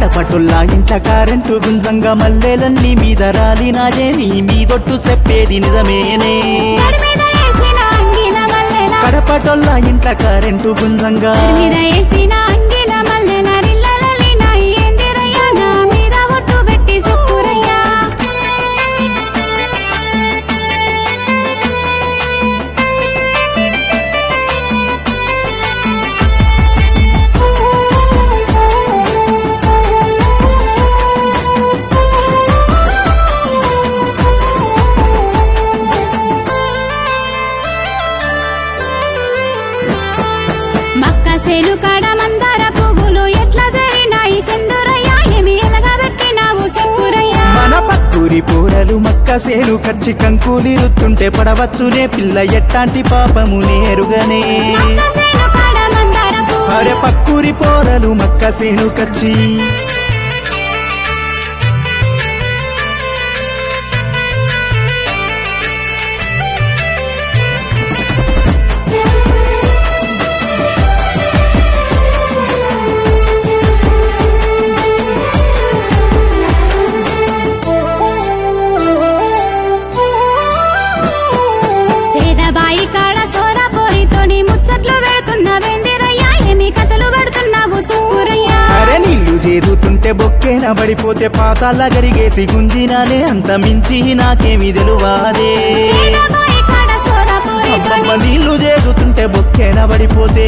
కడపటుల్లా ఇంట కరెంటు గుంజంగా మల్లెలన్నీ మీద రాలినాజే నీ మీదొట్టు చెప్పేది నిజమేనే నడి మీద వేసిన అంగిల మల్లెల కడపటొల్లా ఇంట కరెంటు గుంజంగా నడి మీద వేసిన అంగిల మల్లెల రిల్లలలిన ఏందిరయ్యా నా మీద ఒట్టు పెట్టి సుక్కురయ్యా మక్క సేను కాడ మందార పువ్వులు ఎట్లా జరినాయి సెందురయ్యా ఏమి ఎలగబెట్టినావు సెప్పురయ్యా మన పక్కూరి పూరలు మక్క సేను కచ్చి కంకూలిరుతుంటే పడవచ్చునే పిల్ల ఎట్టాంటి పాపము నేరుగనే మక్క సేను కాడ మందార పువ్వులు అరే పక్కూరి పోరలు మక్క సేను కచ్చి సేదబాయి కాడ సోరా పోరితోని ముచ్చట్లు పెడుతున్న వెందిరయ్యా ఏమి కథలు పెడుతున్నావు సుక్కురయ్యా అరే నీళ్లు చేదుతుంటే బొక్కేన పడిపోతే పాతాల గరిగేసి గుంజినానే అంత మించి నాకేమి తెలువాదే సేదబాయి కాడ సోరా పోరితోని అమ్మమ్మ నీళ్లు చేదుతుంటే బొక్కేన పడిపోతే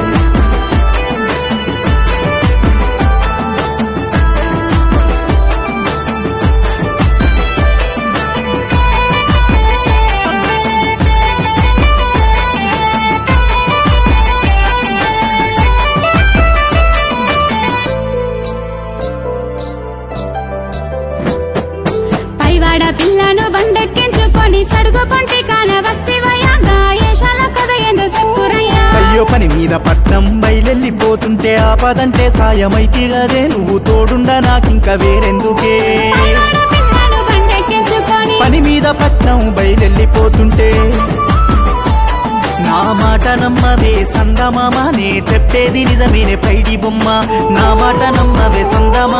పైవాడ పిల్లను బండెక్కించుకొని సడుగు పొంటి కాన వస్తివయ్యా గాయేశాల కథ ఎందు సుక్కురయ్యా అయ్యో పని మీద పట్నం బయలెళ్ళిపోతుంటే ఆపదంటే సాయమైతి గదే నువ్వు తోడుండా నాకింక వేరెందుకే పైవాడ పిల్లను బండెక్కించుకొని పని మీద పట్నం బయలెళ్ళిపోతుంటే నా మాట నమ్మవే సందమామ నే చెప్పేది నిజమేనే పైడి బొమ్మ నా మాట నమ్మవే సందమామ